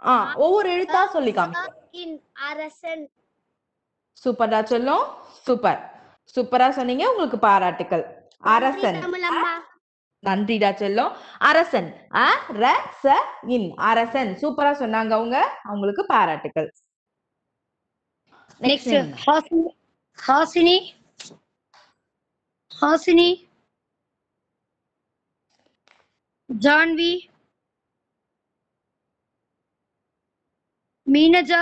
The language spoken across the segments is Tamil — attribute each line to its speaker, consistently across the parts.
Speaker 1: ஆ ஒவ்வொரு எழுத்தா சொல்லி காமிங்க
Speaker 2: இன் அரசன்
Speaker 1: சூப்பரா சொல்லும் சூப்பர் சூப்பரா சொன்னீங்க உங்களுக்கு பாராட்டுக்கள் அரசன்
Speaker 2: தமிழம்மா
Speaker 1: நன்றிடா செல்லம் அரசன் அ ர ச இன் அரசன் சூப்பரா சொன்னாங்க அவங்க அவங்களுக்கு பாராட்டுக்கள்
Speaker 3: Next, Hasini. Hasini. Hasini. Janvi. Meenaja.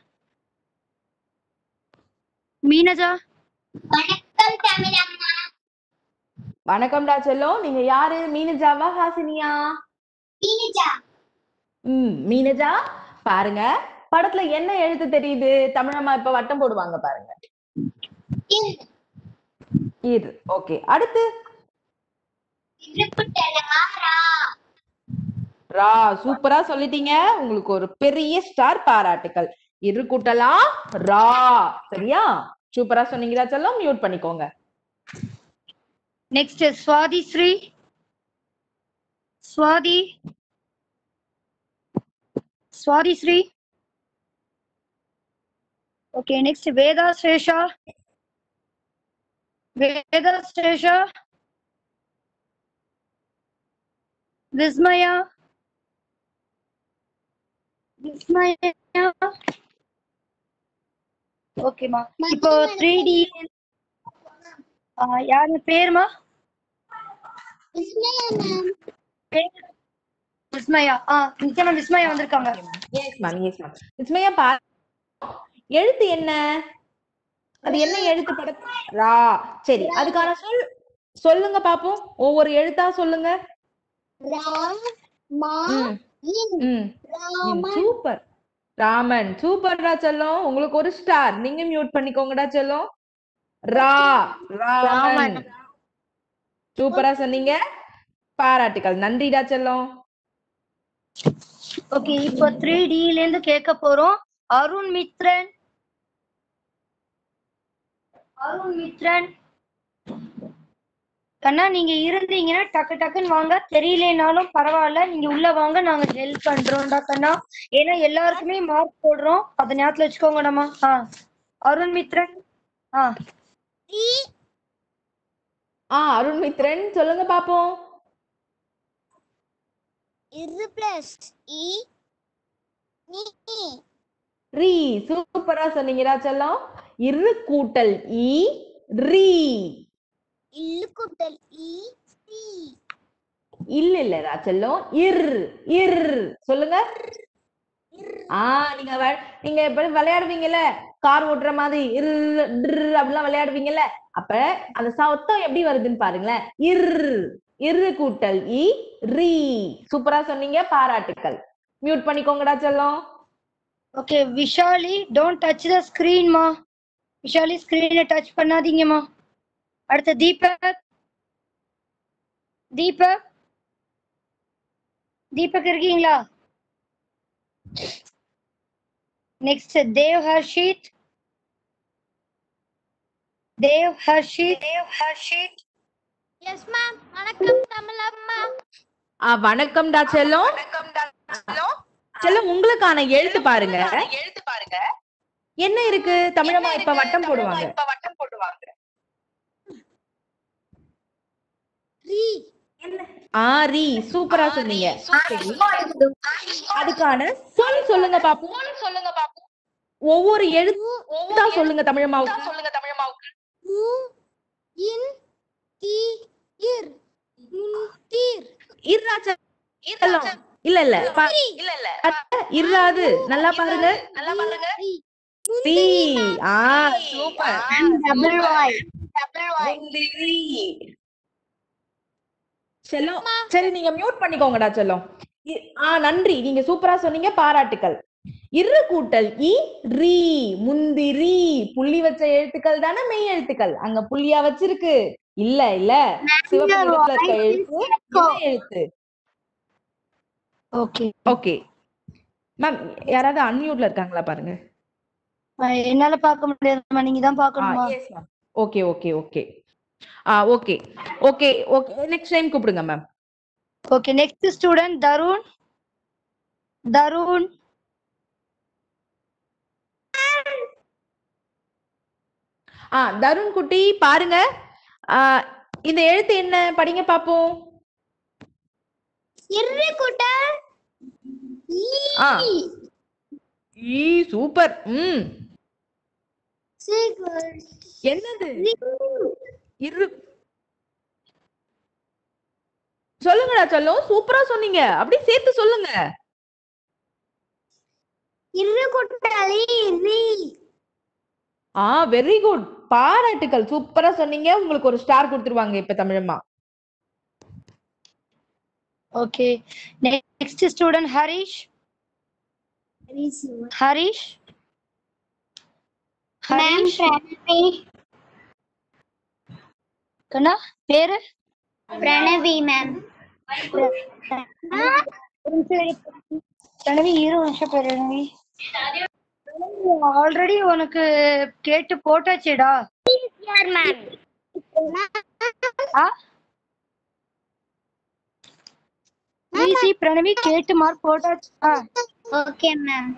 Speaker 3: Meenaja.
Speaker 2: வணக்கம் தமிழம்மா
Speaker 1: வணக்கம்டா செல்லம் நீங்க யாரு மீனஜாவா ஹாசினியா
Speaker 2: இனிஜா
Speaker 1: ம் மீனஜா பாருங்க படத்துல என்ன எழுத்து தெரியுது தமிழம்மா இப்ப வட்டம் போடுவாங்க பாருங்க
Speaker 2: இன்
Speaker 1: இது ஓகே அடுத்து
Speaker 2: இருக்குட்டலா ரா
Speaker 1: ரா சூப்பரா சொல்லிட்டீங்க உங்களுக்கு ஒரு பெரிய ஸ்டார் பாராட்டுக்கள் இரு கூட்டலாம் ரா சரியா சூப்பரா சொன்னீங்களா செல்லம் மியூட் பண்ணிக்கோங்க
Speaker 3: Next, Swati Sri. Swati. Swati Sri. Okay, next, Veda Sresha. Veda Sresha. Vismaya. Vismaya. ஓகேம்மா இப்போ த்ரீ டி யாரு பேருமா
Speaker 2: விஸ்மயா மேம்
Speaker 3: பேர் விஸ்மயா ஆ நிச்சயமா விஸ்மயா வந்திருக்காங்க
Speaker 1: yes ma'am yes ma'am Vismaya பா எழுத்து என்ன அது என்ன எழுத்து பட ரா சரி அதுக்கான சொல் சொல்லுங்க பாப்போம் ஒவ்வொரு எழுத்தா சொல்லுங்க
Speaker 2: ரா மா
Speaker 1: ம்,
Speaker 2: இன்
Speaker 1: ம், ம்,
Speaker 2: ராமன்
Speaker 1: சூப்பர் ராமன் சூப்பர்டா செல்லம் உங்களுக்கு ஒரு ஸ்டார் நீங்க மியூட் பண்ணிக்கோங்கடா செல்லம் ரா ராமன் சூப்பரா சொன்னீங்க பாராட்டுக்கள் நன்றிடா செல்லம்
Speaker 3: ஓகே இப்போ த்ரீ டில இருந்து கேட்க போறோம் அருண் மித்ரன் அருண் மித்ரன் கண்ணா நீங்க இருந்தீங்கன்னா டக்கு டக்குன்னு வாங்க தெரியலனாலும் பரவாயில்ல நீங்க உள்ள வாங்க நாங்க ஹெல்ப் பண்றோம்டா கண்ணா ஏன்னா எல்லாருக்குமே மார்க் போடுறோம் அத ஞாபகத்துல வச்சுக்கோங்கடாமா ஆ அருண் மித்ரன் ஆ
Speaker 1: ஆ அருண் மித்ரன் சொல்லுங்க பாப்போம்
Speaker 2: இரு பிளஸ் இ நீ
Speaker 1: ரீ சூப்பரா சொன்னீங்கடா செல்லம் இரு கூட்டல் இ ரீ
Speaker 2: இல்லு கூட்டல் இ சி
Speaker 1: இல்ல இல்லடா செல்லம் இர் இர் சொல்லுங்க ஆ நீங்க வ- நீங்க எப்படி விளையாடுவீங்கல்ல கார் ஓட்டுற மாதிரி இர் டிர் அப்படிலாம் விளையாடுவீங்கல்ல அப்ப அந்த சத்தம் எப்படி வருதுன்னு பாருங்களேன் இர் இரு கூட்டல் இ ரீ சூப்பரா சொன்னீங்க பாராட்டுக்கள் மியூட் பண்ணிக்கோங்கடா செல்லம்
Speaker 3: okay Vishali don't touch the ஸ்கிரீன்மா விஷாலி ஸ்கிரீனை டச் பண்ணாதீங்கம்மா அடுத்து தீபக் தீபக் தீபக் இருக்கீங்களா next Dev Harshith Dev Harshith Dev Harshith
Speaker 2: yes ma'am வணக்கம் தமிழம்மா
Speaker 1: ஆ வணக்கம்டா செல்லம் செல்லம் உங்களுக்கான எழுத்து பாருங்க
Speaker 4: எழுத்து பாருங்க
Speaker 1: என்ன இருக்கு தமிழம்மா இப்ப வட்டம் போடுவாங்க
Speaker 4: இப்ப வட்டம் போடுவாங்க
Speaker 2: ரீ
Speaker 1: ஆ ரீ சூப்பரா சொன்னீங்க சரி. அதுக்கான சொல் சொல்லுங்க பாப்போம்
Speaker 4: சொல்லுங்க பாப்போம்
Speaker 1: ஒவ்வொரு எழுத்தா சொல்லுங்க தமிழம்மாவுக்கு
Speaker 4: சொல்லுங்க தமிழம்மாவுக்கு
Speaker 2: மு இன் தி இர் முன் தீர்
Speaker 1: இர்ரா செல்லம் இல்ல இல்ல பா-
Speaker 4: இல்ல இல்ல
Speaker 1: இர்ராது நல்லா பாருங்க
Speaker 4: நல்லா பாருங்க
Speaker 1: சி ஆ சூப்பர்
Speaker 2: டபுள் வாய்
Speaker 1: முந்திரி. செல்லம் சரி நீங்க மியூட் பண்ணிக்கோங்கடா செல்லம் இ- ஆ நன்றி நீங்க சூப்பரா சொன்னீங்க பாராட்டுக்கள் இரு கூட்டல் இ ரீ முந்திரி புள்ளி வச்ச எழுத்துக்கள் தானே மெய் எழுத்துக்கள் அங்க புள்ளியா வச்சிருக்கு இல்ல இல்ல சிவப்பு நிறத்துல இருக்க எழுத்து என்ன எழுத்து
Speaker 3: ஓகே
Speaker 1: ஓகே மேம் யாராவது அன்மியூட்ல இருக்காங்களா பாருங்க
Speaker 3: என்னால பார்க்க முடியாதும்மா நீங்க தான் பார்க்கணுமா
Speaker 1: ஓகே ஓகே ஓகே ஆ okay okay okay next time கூப்பிடுங்க ma'am
Speaker 3: okay next student Tharun Tharun
Speaker 1: ஆ தருண் குட்டி பாருங்க ஆ, இந்த எழுத்து என்ன படிங்க பாப்போம்
Speaker 2: இரு கூட்டல்
Speaker 1: ஆ. ஈ சூப்பர் ம் என்னது இரு சொல்லுங்கடா சொல்லும் சூப்பரா சொன்னீங்க அப்படியே சேர்த்து சொல்லுங்க
Speaker 2: இரு கூட்டல் ரீ
Speaker 1: ஆ வெரி குட் பாராட்டுக்கள் சூப்பரா சொன்னீங்க உங்களுக்கு ஒரு ஸ்டார் கொடுத்துருவாங்க இப்ப தமிழம்மா
Speaker 3: okay next student Harish Harish
Speaker 2: ma'am
Speaker 3: Harish
Speaker 2: Pranavi
Speaker 3: கண்ணா பேரு
Speaker 2: பிரணவி மேம்
Speaker 3: பிரணவி இரு நிமிஷம் பிரணவி ஆல்ரெடி உனக்கு கேட்டு போட்டாச்சேடா
Speaker 2: யார் மேம்
Speaker 3: ஆ ஈசி பிரணவி கேட்டு மார்க் போட்டாச்சு ஆ
Speaker 2: ஓகே மேம்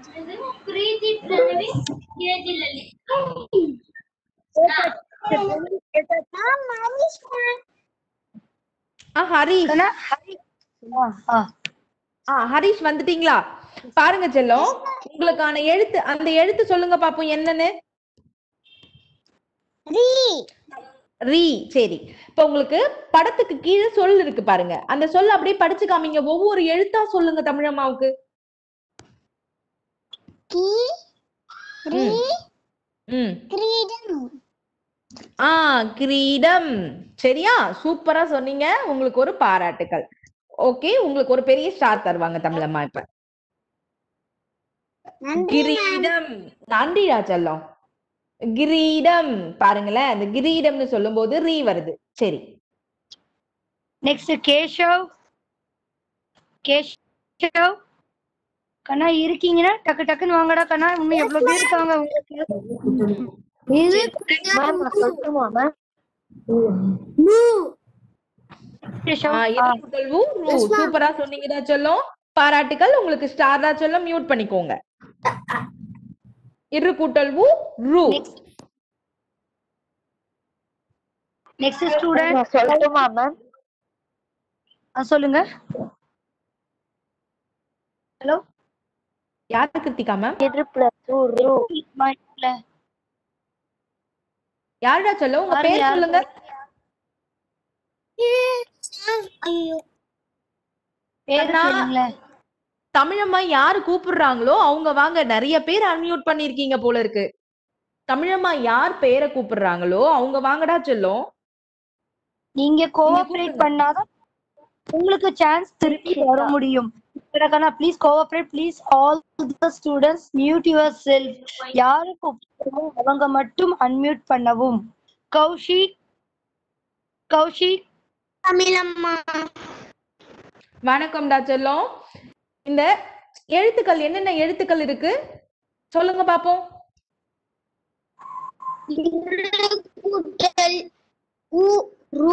Speaker 1: ஆ ஹரிஷ்
Speaker 3: கண்ணா ஹரிஷ் ஆ ஆ
Speaker 1: ஆ ஹரிஷ் வந்துட்டீங்களா பாருங்க செல்லம் உங்களுக்கான எழுத்து அந்த எழுத்து சொல்லுங்க பாப்போம் என்னன்னு
Speaker 2: ரீ
Speaker 1: ரீ சரி இப்ப உங்களுக்கு படத்துக்கு கீழே சொல் இருக்கு பாருங்க அந்த சொல் அப்படியே படிச்சு காமிங்க ஒவ்வொரு எழுத்தா சொல்லுங்க தமிழம்மாவுக்கு
Speaker 2: கி ரீ
Speaker 1: ம்
Speaker 2: கிரீடம்
Speaker 1: ஆ கிரீடம் சரியா சூப்பரா சொன்னீங்க உங்களுக்கு ஒரு பாராட்டுக்கள் ஓகே உங்களுக்கு ஒரு பெரிய ஸ்டார் தருவாங்க தமிழம்மா இப்ப
Speaker 2: நன்றி
Speaker 1: கிரீடம் நன்றிடா செல்லம் கிரீடம் பாருங்களேன் அந்த கிரீடம்னு சொல்லும்போது ரீ வருது சரி
Speaker 3: நெக்ஸ்ட் கேஷவ் கேஷவ் கண்ணா இருக்கீங்கன்னா டக்கு டக்குன்னு வாங்கடா கண்ணா இன்னும் எவ்வளவு பேர் இருக்காங்க உங்களுக்கு
Speaker 2: இது
Speaker 3: கேஷவ்
Speaker 1: ஆ,
Speaker 3: ஆ,
Speaker 1: இரு கூட்டல் ஊ, ரூ. சூப்பரா சொன்னீங்கடா செல்லம் பாராட்டுக்கள் உங்களுக்கு ஸ்டார் தான் சொல்ல மியூட் பண்ணிக்கோங்க இரு கூட்டல் ஊ, ரூ
Speaker 3: நெக்ஸ்ட் ஸ்டூடெண்ட்
Speaker 5: சொல்லட்டுமா மேம்
Speaker 3: சொல்லுங்க ஹலோ
Speaker 1: யாரு கிருத்திகா மேம்
Speaker 5: இரு பிளஸ் ரூ
Speaker 1: யாருடா சொல்ல உங்க
Speaker 3: பாருங்க,
Speaker 1: பேர்
Speaker 3: யாரு
Speaker 1: சொல்லுங்க
Speaker 2: ஐயோ
Speaker 3: பேரு
Speaker 1: கண்ணா.
Speaker 3: சொல்லுங்களேன்
Speaker 1: தமிழம்மா யாரு கூப்பிடுறாங்களோ அவங்க வாங்க நிறைய பேர் அன்மியூட் பண்ணிருக்கீங்க போல இருக்கு தமிழம்மா யார் பேரை கூப்பிடுறாங்களோ அவங்க வாங்கடா செல்லும்
Speaker 3: நீங்க கோஆபரேட் பண்ணாதான் உங்களுக்கு சான்ஸ் திருப்பி வர முடியும் கண்ணா please cooperate please all the students mute yourself யாரு கூப்பிடுறோமோ அவங்க மட்டும் அன்மியூட் பண்ணவும் கௌஷிக் கௌஷிக்
Speaker 2: தமிழம்மா
Speaker 1: வணக்கம்டா செல்லம் இந்த எழுத்துக்கள் என்னென்ன எழுத்துக்கள் இருக்கு சொல்லுங்க பாப்போம்
Speaker 2: கூட்டல் உ ரு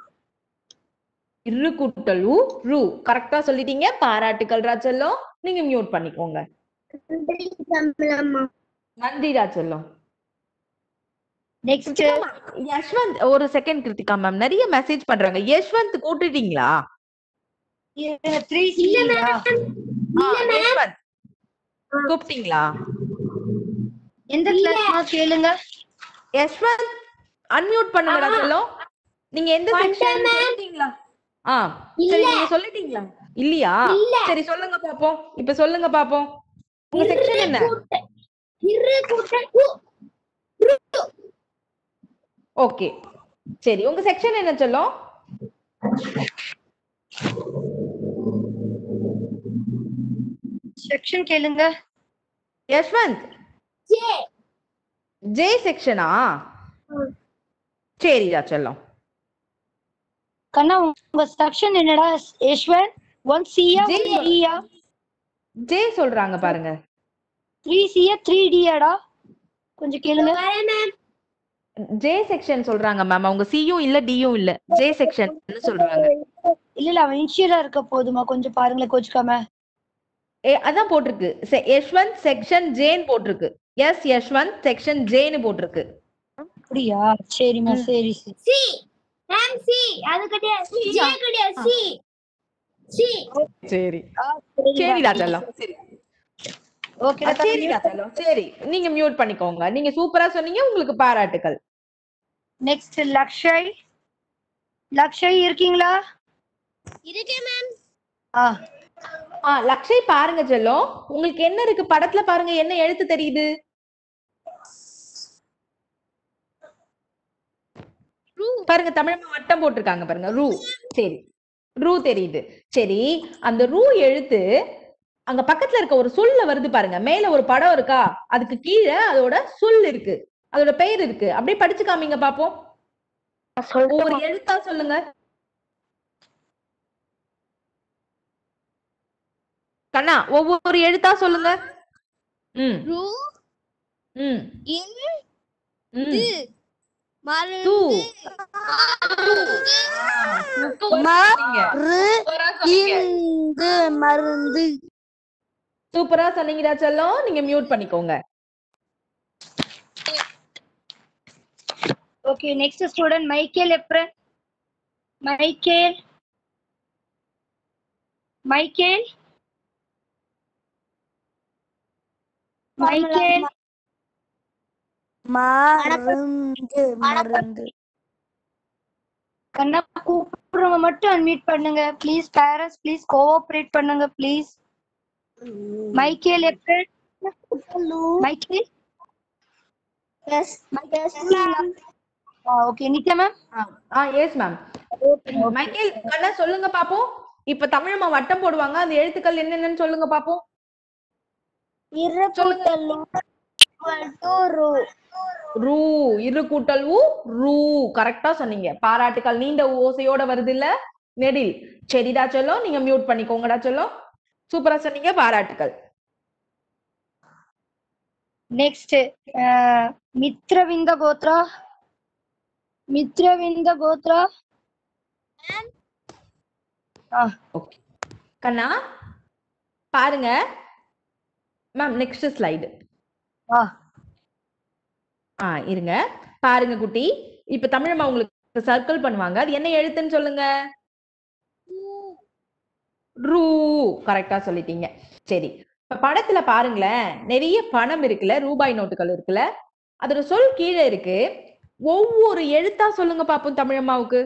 Speaker 1: இரு கூட்டல் ஊ, ரூ கரெக்டா சொல்லிட்டீங்க பாராட்டுக்கள் ராச்செல்லம் நீங்க மியூட் பண்ணிக்கோங்க
Speaker 2: நன்றி தமிழம்மா
Speaker 1: நன்றி ராச்செல்லம்
Speaker 3: நெக்ஸ்ட்
Speaker 1: யஷ்வந்த் ஒரு செகண்ட் கிருத்திகா மேம் நிறைய மெசேஜ் பண்றாங்க யஷ்வந்த் கூட்டுட்டீங்களா
Speaker 3: த்ரீ
Speaker 1: ஆ, யஷ்வந்த் கூப்பிட்டீங்களா
Speaker 3: எந்த கிளாஸ் கேளுங்க
Speaker 1: யஷ்வந்த் அன்மியூட் பண்ணுங்கடா செல்லம் நீங்க எந்த செக்ஷன் சொல்லிட்டீங்களா ஆ சரி நீங்க சொல்லிட்டீங்களா இல்லையா சரி சொல்லுங்க பாப்போம் இப்ப சொல்லுங்க பாப்போம் உங்க செக்ஷன் என்ன
Speaker 2: இரு கூட்டல் உ
Speaker 1: ஓகே சரி உங்க செக்ஷன் என்ன சொல்லும்
Speaker 3: செக்ஷன் கேளுங்க
Speaker 1: யஷ்வந்த்
Speaker 2: ஜே
Speaker 1: ஜே செக்ஷனா சரிடா செல்லம்
Speaker 3: கண்ணா உங்க செக்ஷன் என்னடா யஷ்வந்த் ஒன் சியா
Speaker 1: J.
Speaker 3: டியா
Speaker 1: ஜே சொல்றாங்க பாருங்க
Speaker 3: த்ரீ சியா த்ரீ டியாடா கொஞ்சம் கேளுங்க
Speaker 1: ஜே செக்ஷன் சொல்றாங்க மேம் அவங்க சியும் இல்ல டியும் இல்ல ஜே செக்ஷன் சொல்றாங்க
Speaker 3: இல்ல இல்ல அவன் இன்ஷியலா இருக்க போதுமா கொஞ்சம் பாருங்களேன் கோச்சுக்காம
Speaker 1: ஏ அதான் போட்டிருக்கு செ- யஷ்வந்த் செக்ஷன் ஜேன்னு போட்டிருக்கு எஸ் யஷ்வந்த் செக்ஷன் ஜேன்னு போட்டிருக்கு
Speaker 3: அப்படியா சரிம்மா சரி சரி
Speaker 2: சி மேம் சி அது கிடையாது ஜே கிடையாது சி சி
Speaker 1: சரி
Speaker 3: ஆ, சரிடா.
Speaker 1: சரிடா செல்லம் சரி
Speaker 3: ஓகே
Speaker 1: ஆ, சரிடா செல்லம் சரி நீங்க மியூட் பண்ணிக்கோங்க நீங்க சூப்பரா சொன்னீங்க உங்களுக்கு பாராட்டுக்கள்
Speaker 3: நெக்ஸ்ட் லக்ஷய் லக்ஷய் இருக்கீங்களா
Speaker 2: இருக்கே மேம்
Speaker 3: ஆ
Speaker 1: ஆ லக்ஷய் பாருங்க செல்லம் உங்களுக்கு என்ன இருக்கு படத்துல பாருங்க என்ன எழுத்து தெரியுது பாருங்க தமிழ் வட்டம் போட்டிருக்காங்க பாருங்க ரூ சரி ரூ தெரியுது சரி அந்த ரூ எழுத்து அங்க பக்கத்துல இருக்க ஒரு சொல்ல வருது பாருங்க மேல ஒரு படம் இருக்கா அதுக்கு கீழே அதோட சொல் இருக்கு அதோட பெயர் இருக்கு அப்படியே படிச்சு காமிங்க பாப்போம்
Speaker 5: சொல்லிட்டு
Speaker 1: ஒவ்வொரு எழுத்தா சொல்லுங்க கண்ணா ஒவ்வொரு எழுத்தா சொல்லுங்க ம்
Speaker 2: ரூ
Speaker 1: ம்
Speaker 2: இல்
Speaker 1: ம்
Speaker 2: மரு
Speaker 1: டூ
Speaker 4: சூப்பரா சொன்னீங்க.
Speaker 2: இந்து மருந்து
Speaker 1: சூப்பரா சொன்னீங்கடா செல்லம் நீங்க மியூட் பண்ணிக்கோங்க
Speaker 3: okay next student Michael Ephron Michael Michael Michael
Speaker 2: மருந்து மருந்து
Speaker 3: கண்ணா கூப்பிடுறவங்க மட்டும் அன்மியூட் பண்ணுங்க ப்ளீஸ் பேரண்ட்ஸ் ப்ளீஸ் கோஆபரேட் பண்ணுங்க please Michael Ephron Michael
Speaker 2: yes yes
Speaker 3: okay Nithya ma'am
Speaker 1: ஆ எஸ் மேம் மைக்கேல் கண்ணா சொல்லுங்க பாப்போம் இப்ப தமிழம்மா வட்டம் போடுவாங்க அந்த எழுத்துக்கள் என்னென்னன்னு சொல்லுங்க பாப்போம்
Speaker 2: இருபத்தல் ரூ
Speaker 1: ரூ இரு கூட்டல் ஊ ரூ கரெக்டா சொன்னீங்க பாராட்டுக்கள் நீண்ட ஓசையோட வருது இல்ல நெடில் சரிடா சொல்லும் நீங்க மியூட் பண்ணிக்கோங்கடா சொல்லும் சூப்பரா சொன்னீங்க பாராட்டுக்கள்
Speaker 3: ನೆಕ್ಸ್ಟ್ ಮಿತ್ರವಿಂದ ಗೋತ್ರ ಮಿತ್ರವಿಂದ ಗೋತ್ರ
Speaker 1: ஓகே கண்ணா பாருங்க மேம் நெக்ஸ்ட் ஸ்லைடு
Speaker 3: ஆ
Speaker 1: ஆ இருங்க பாருங்க குட்டி இப்ப தமிழம்மா உங்களுக்கு சர்க்கிள் பண்ணுவாங்க அது என்ன எழுத்துன்னு சொல்லுங்க ரூ கரெக்டா சொல்லிட்டீங்க சரி இப்ப படத்துல பாருங்களேன் நிறைய பணம் இருக்குல்ல ரூபாய் நோட்டுகள் இருக்குல்ல அதோட சொல் கீழே இருக்கு ஒவ்வொரு எழுத்தா சொல்லுங்க பாப்போம் தமிழம்மாவுக்கு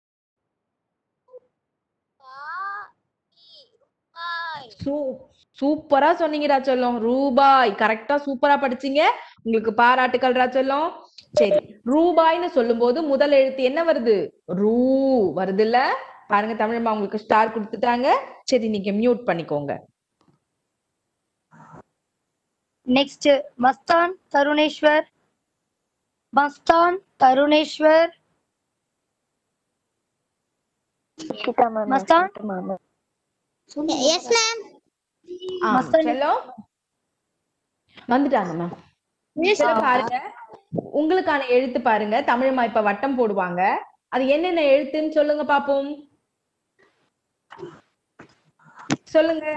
Speaker 1: சூ- சூப்பரா சொன்னீங்கடா சொல்லும் ரூபாய் கரெக்டா சூப்பரா படிச்சீங்க உங்களுக்கு பாராட்டுக்கள் ராச்செல்லம் சரி ரூபாய்னு சொல்லும்போது முதல் எழுத்து என்ன வருது ரூ வருது இல்ல பாருங்க தமிழம்மா உங்களுக்கு ஸ்டார் கொடுத்துட்டாங்க சரி நீங்க மியூட் பண்ணிக்கோங்க
Speaker 3: next Mastan Tharuneshwar Mastan Tharuneshwar
Speaker 5: Geetha ma'am
Speaker 3: Mastan?
Speaker 5: Ma'am
Speaker 2: yes ma'am
Speaker 1: ஆ,
Speaker 3: மஸ்தான்.
Speaker 1: செல்லம் வந்துட்டாங்க மேம் செல்லம் பாருங்க உங்களுக்கான எழுத்து பாருங்க தமிழம்மா இப்ப வட்டம் போடுவாங்க அது என்னென்ன எழுத்துன்னு சொல்லுங்க பாப்போம் சொல்லுங்க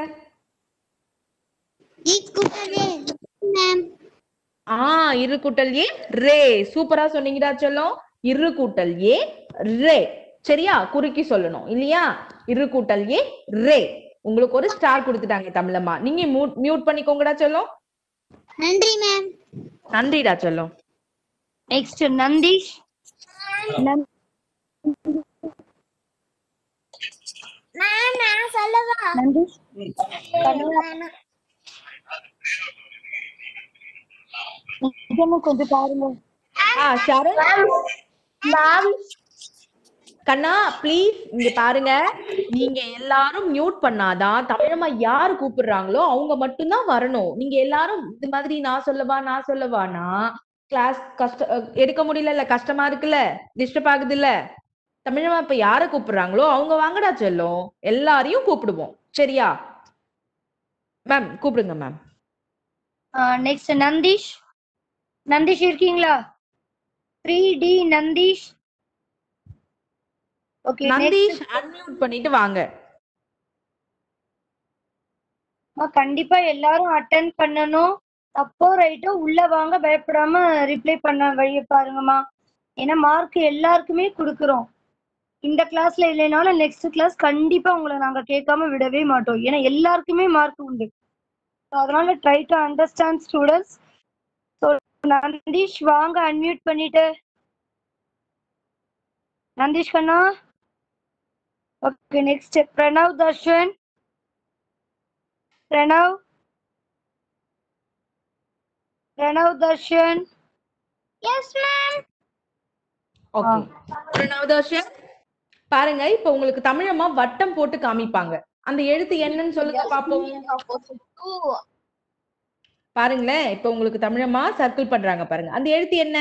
Speaker 2: மேம்
Speaker 1: ஆ இரு கூட்டல் ஏ ரே சூப்பரா சொன்னீங்கடா செல்லம் இரு கூட்டல் ஏ ரே சரியா குறுக்கி சொல்லணும் இல்லையா இரு கூட்டல் ஏ ரே உங்களுக்கு ஒரு ஸ்டார் கொடுத்துட்டாங்க தமிழம்மா நீங்க மியூட் பண்ணிக்கோங்கடா செல்லம்
Speaker 2: நன்றி மேம்
Speaker 1: நன்றிடா செல்லம்
Speaker 3: ನೆಕ್ಸ್ಟ್ ನಂದೀಶ್ ನಂ-
Speaker 2: மேம் நான் சொல்லவா
Speaker 3: ನಂದೀಶ್ ಇದನ್ನು ಕೊಂಚ பாருங்க
Speaker 1: ஆ ஷரண்
Speaker 2: மேம்
Speaker 1: கண்ணா ப்ளீஸ் இங்க பாருங்க நீங்க எல்லாரும் மியூட் பண்ணாதான் தமிழம்மா யாரு கூப்பிடுறாங்களோ அவங்க மட்டும்தான் வரணும் நீங்க எல்லாரும் இது மாதிரி நான் சொல்லவா நான் சொல்லவானா கிளாஸ் கஷ்ட அஹ் எடுக்க முடியல இல்ல கஷ்டமா இருக்குல்ல டிஸ்டர்ப் ஆகுது இல்ல தமிழம்மா இப்ப யார கூப்பிடுறாங்களோ அவங்க வாங்கடா செல்லும் எல்லாரையும் கூப்பிடுவோம் சரியா மேம் கூப்பிடுங்க மேம்
Speaker 3: நெக்ஸ்ட் நந்தீஷ் நந்தீஷ் இருக்கீங்களா three D Nandeesh okay
Speaker 1: Nandeesh unmute பண்ணிட்டு வாங்க
Speaker 3: கண்டிப்பா எல்லாரும் அட்டென்ட் பண்ணணும் தப்போ ரைட்டோ உள்ள வாங்க பயப்படாம ரிப்ளை பண்ண வழிய பாருங்கம்மா ஏன்னா மார்க் எல்லாருக்குமே கொடுக்குறோம் இந்த கிளாஸ்ல இல்லைனாலும் நெக்ஸ்ட் கிளாஸ் கண்டிப்பா உங்களை நாங்க கேட்காம விடவே மாட்டோம் ஏன்னா எல்லாருக்குமே மார்க் உண்டு So, அதனால try to understand students so Nandeesh வாங்க அன்மியூட் பண்ணிட்டு நந்தீஷ் கண்ணா okay next Pranav Darshan Pranav Pranav Darshan
Speaker 2: yes ma'am
Speaker 1: okay Pranavadarshan பாருங்க இப்ப உங்களுக்கு தமிழம்மா வட்டம் போட்டு காமிப்பாங்க அந்த எழுத்து என்னன்னு சொல்லுங்க பாப்போம் பாருங்களேன் இப்ப உங்களுக்கு தமிழம்மா சர்க்கிள் பண்றாங்க பாருங்க அந்த எழுத்து என்ன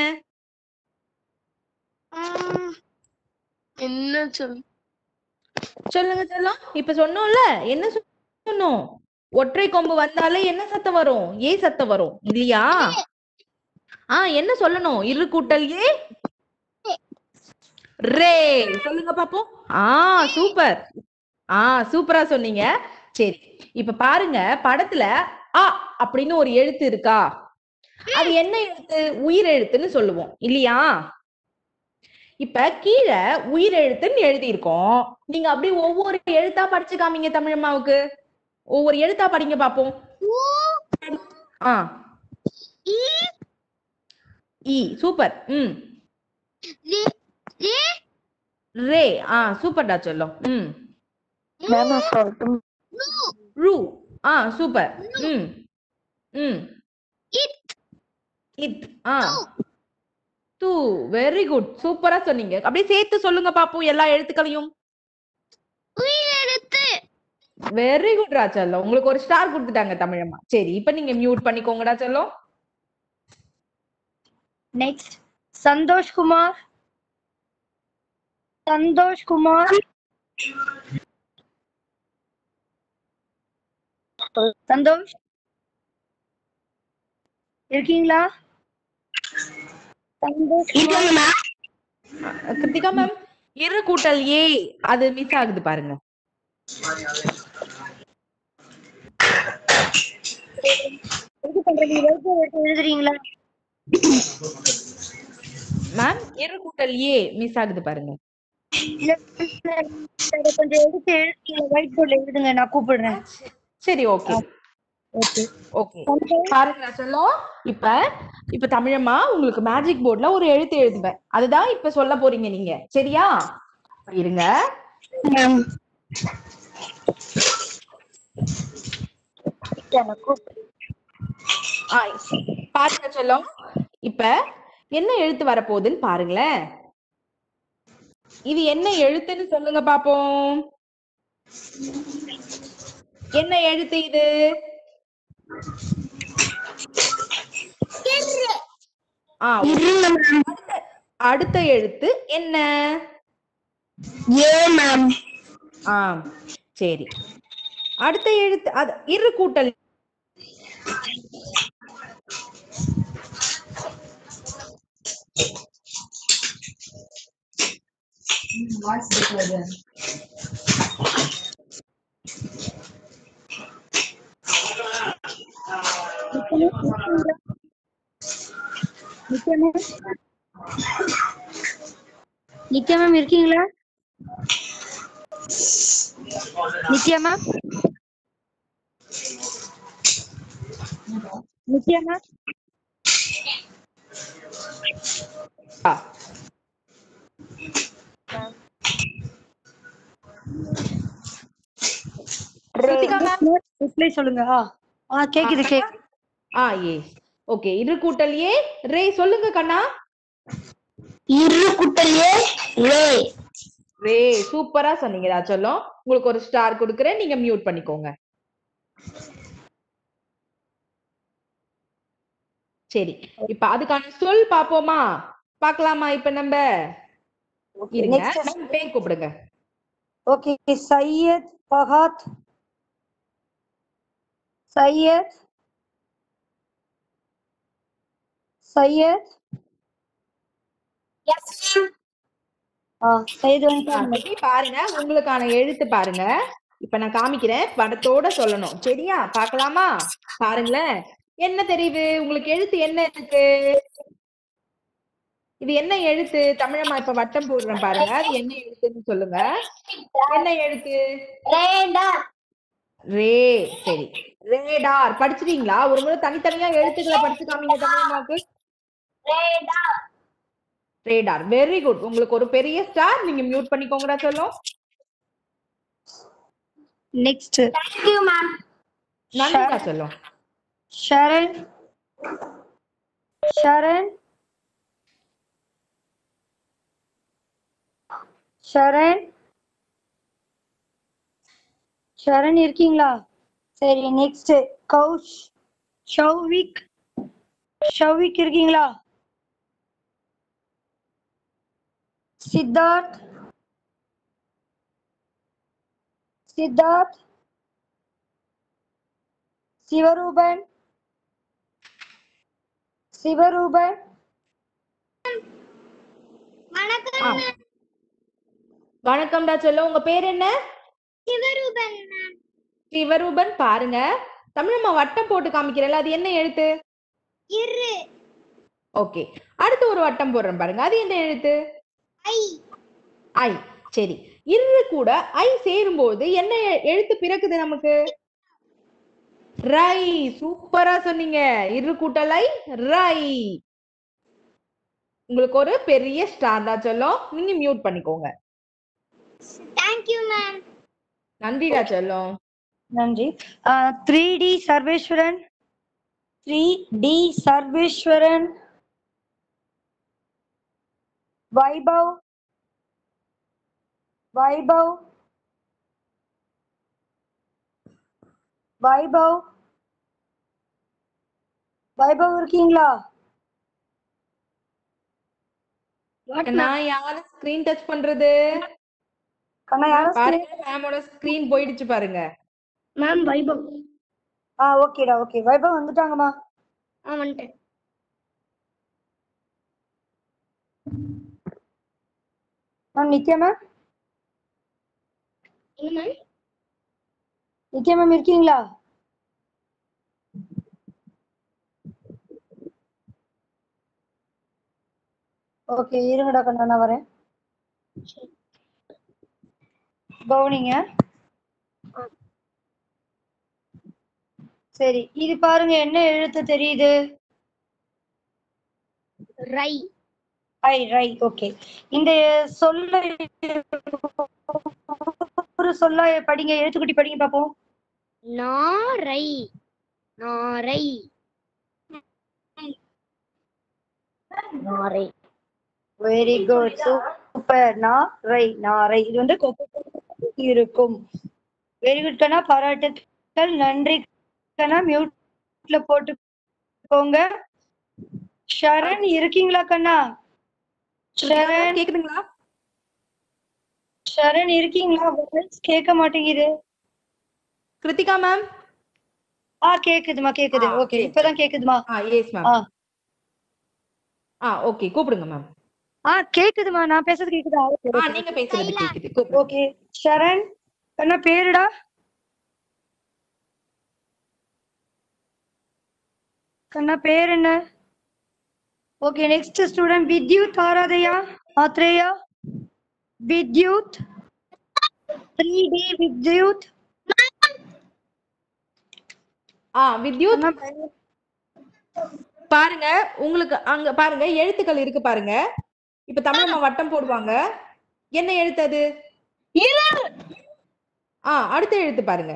Speaker 5: என்ன சொல்
Speaker 1: சொல்லுங்க செல்லம் இப்ப சொன்னோம்ல என்ன சொ- சொன்னோம் ஒற்றை கொம்பு வந்தாலே என்ன சத்தம் வரும் ஏ சத்தம் வரும் இல்லையா ஆ என்ன சொல்லணும் இரு கூட்டல் ஏ ரே சொல்லுங்க பாப்போம் ஆ சூப்பர் ஆ சூப்பரா சொன்னீங்க சரி இப்ப பாருங்க படத்துல ஆ அப்படின்னு ஒரு எழுத்து இருக்கா அது என்ன எழுத்து உயிர் எழுத்துன்னு சொல்லுவோம் இல்லையா இப்ப கீழே உயிர் எழுத்துன்னு எழுதியிருக்கோம் நீங்க அப்படியே ஒவ்வொரு எழுத்தா படிச்சு காமிங்க தமிழம்மாவுக்கு ஒவ்வொரு எழுத்தா படிங்க பாப்போம் ஆ இ சூப்பர் ம் ரே ஆ சூப்பர்டா சொல்லும் ம்
Speaker 5: மேம் நான் சொல்லட்டும்
Speaker 1: ரூ ஆ சூப்பர் ம் ம் இத் ஆ தூ வெரி குட் சூப்பரா சொன்னீங்க அப்படியே சேர்த்து சொல்லுங்க பாப்போம் எல்லா எழுத்துக்களையும் வெரி குட் ராச்சல்லம் உங்களுக்கு ஒரு ஸ்டார் கொடுத்துட்டாங்க தமிழம்மா சரி இப்ப நீங்க மியூட் பண்ணிக்கோங்கடா செல்லம்
Speaker 3: நெக்ஸ்ட் சந்தோஷ் குமார் சந்தோஷ் குமார் சந்தோஷ் இருக்கீங்களா சந்தோஷ் குமார்
Speaker 1: கிருத்திகா மேம் இரு கூட்டல் ஏ அது மிஸ் ஆகுது பாருங்க
Speaker 3: இது பண்றீங்க எழுத்து எழுத்து எழுதுறீங்களா
Speaker 1: மேம் இரு கூட்டல் ஏ மிஸ் ஆகுது பாருங்க
Speaker 3: இல்ல அதை கொஞ்சம் எடுத்து எழுதுங்க ஒயிட் போர்ட்ல எழுதுங்க நான் கூப்பிடுறேன்
Speaker 1: சரி ஓகே
Speaker 3: ஓகே
Speaker 1: ஓகே பாருங்க நான் சொல்லும் இப்ப இப்ப தமிழம்மா உங்களுக்கு மேஜிக் போர்ட்ல ஒரு எழுத்து எழுதுவேன் அதுதான் இப்ப சொல்ல போறீங்க நீங்க சரியா இருங்க
Speaker 5: எனக்கு
Speaker 1: ஆ, பாருங்க சொல்லும் இப்ப என்ன எழுத்து வரப்போகுதுன்னு பாருங்களேன் இது என்ன எழுத்துன்னு சொல்லுங்க பாப்போம் என்ன எழுத்து இது ஆ அடுத்த- அடுத்த எழுத்து என்ன
Speaker 5: ஏ மேம்
Speaker 1: ஆ சரி அடுத்த எழுத்து அது இரு கூட்டல்
Speaker 3: நித்யா மேம் நித்யா மேம் இருக்கீங்களா நித்யா மேம் நித்யா மேம்
Speaker 1: ஆ. கிருத்திகா மேம்
Speaker 3: ரிப்ளை சொல்லுங்க ஆ ஆ கேக்குது கேக்குது
Speaker 1: ஆ ஏ ஓகே இரு கூட்டல் ஏ ரே சொல்லுங்க கண்ணா
Speaker 5: இரு குட்டல் ஏ ரே
Speaker 1: ரே சூப்பரா சொன்னீங்க சொல்லும் உங்களுக்கு ஒரு ஸ்டார் கொடுக்குறேன் நீங்க மியூட் பண்ணிக்கோங்க சரி இப்ப அதுக்கான சொல் பாப்போமா பார்க்கலாமா இப்ப நம்ம இருங்க நம்ம பேர் கூப்பிடுங்க
Speaker 3: ஓகே சையத் ஃபஹத் சையத் சையத் ஆ சையத்
Speaker 1: ஆ,
Speaker 3: வந்துட்டாங்க
Speaker 1: இப்படி பாருங்க உங்களுக்கான எழுத்து பாருங்க இப்ப நான் காமிக்கிறேன் படத்தோட சொல்லணும் சரியா பார்க்கலாமா பாருங்களேன் என்ன தெரியுது உங்களுக்கு எழுத்து என்ன இருக்கு இது என்ன எழுத்து தமிழம்மா இப்ப வட்டம் போடுறேன் பாருங்க அது என்ன எழுத்துன்னு சொல்லுங்க என்ன எழுத்து
Speaker 2: ரேடார்
Speaker 1: ரே சரி ரேடார் படிச்சிட்டீங்களா ஒரு முறை தனித்தனியா எழுத்துக்களை படிச்சு காமிங்க தமிழம்மாவுக்கு
Speaker 2: ரேடார்
Speaker 1: ரேடார் வெரி குட் உங்களுக்கு ஒரு பெரிய ஸ்டார் நீங்க மியூட் பண்ணிக்கோங்கடா சொல்லும்
Speaker 3: நெக்ஸ்ட்
Speaker 2: தேங்க்யூ மேம்
Speaker 1: நன்றிடா சொல்லும்
Speaker 3: ஷரண் ஷரண் ஷரண் ஷரண் இருக்கீங்களா சரி நெக்ஸ்ட் கௌஷ் ஷௌவிக் ஷௌவிக் இருக்கீங்களா சித்தார்த் சித்தார்த் சிவரூபன் சிவரூபன்
Speaker 2: வணக்கம்
Speaker 1: ஆ. வணக்கம்டா சொல்லும் உங்க பேர் என்ன
Speaker 2: சிவரூபன் மேம்
Speaker 1: சிவரூபன் பாருங்க தமிழம்மா வட்டம் போட்டு காமிக்கிறேன்ல அது என்ன எழுத்து
Speaker 2: இரு
Speaker 1: ஓகே அடுத்து ஒரு வட்டம் போடுறேன் பாருங்க அது என்ன எழுத்து
Speaker 2: ஐ
Speaker 1: ஐ சரி இரு கூட ஐ சேரும்போது என்ன எ- எழுத்து பிறக்குது நமக்கு ரை சூப்பரா சொன்னீங்க இரு கூட்டல் ஐ ரை உங்களுக்கு ஒரு பெரிய ஸ்டார் தான் சொல்லும் நீங்க மியூட் பண்ணிக்கோங்க
Speaker 2: தேங்க்யூ மேம்
Speaker 1: நன்றிடா சொல்லும்
Speaker 3: நன்றி three D Sarveswaran three D Sarveswaran Vaibhav Vaibhav Vaibhav Vaibhav இருக்கீங்களா
Speaker 1: நான் யாரு ஸ்கிரீன் டச் பண்றது
Speaker 3: கண்ணா யாரும்
Speaker 1: பாருங்க மேமோட ஸ்கிரீன் போயிடுச்சு பாருங்க
Speaker 2: மேம் வைபவ்
Speaker 3: ஆ ஓகேடா ஓகே வைபவ் வந்துட்டாங்கம்மா
Speaker 2: ஆ வந்துட்டேன்
Speaker 3: மேம் நித்யா மேம்
Speaker 2: என்ன மேம்
Speaker 3: நித்யா மேம் இருக்கீங்களா ஓகே இருங்கடா கண்ணா நான் வரேன் கவுனிங்க சரி இது பாருங்க என்ன எழுத்து தெரியுது
Speaker 2: ரை
Speaker 3: ஐ ரைட் ஓகே இந்த சொல்ல ஒரு சொல்ல படிங்க எழுத்துக்குட்டி படிங்க பாப்போம்
Speaker 2: நாரை நாரை நாரை
Speaker 3: வெரி குட் சூப்பர் நாரை நாரை இது வந்து கொக்கு இருக்கும் வெரி குட் கண்ணா பாராட்டுக்கள் நன்றி கண்ணா மியூட்ல போட்டுக்கோங்க ஷரண் இருக்கீங்களா கண்ணா ஷரண்
Speaker 1: கேக்குதுங்களா
Speaker 3: ஷரண் இருக்கீங்களா வாய்ஸ் கேட்க மாட்டேங்குது
Speaker 1: கிருத்திகா மேம்
Speaker 3: ஆ கேக்குதுமா கேக்குது
Speaker 1: ஆ,
Speaker 3: ஓகே
Speaker 1: சரி.
Speaker 3: இப்பதான் கேக்குதுமா
Speaker 1: ஆ எஸ் மேம்
Speaker 3: ஆ.
Speaker 1: ஆ ஓகே கூப்பிடுங்க மேம்
Speaker 3: ஆ கேக்குதுமா நான் பேசுறது கேக்குதா
Speaker 1: ஆ நீங்க பேசுறது கேக்குது கூப்பிடுங்க
Speaker 3: ஓகே ஷரண் கண்ணா பேருடா கண்ணா பேர் என்ன okay next student Vidyut Aradhya Athreya Vidyut three D Vidyut
Speaker 1: ஆ வித்யுத்
Speaker 3: கண்ணா
Speaker 1: பாருங்க உங்களுக்கு அங்க பாருங்க எழுத்துக்கள் இருக்கு பாருங்க இப்ப தமிழம்மா வட்டம் போடுவாங்க என்ன எழுத்து அது ஆ அடுத்த எழுத்து பாருங்க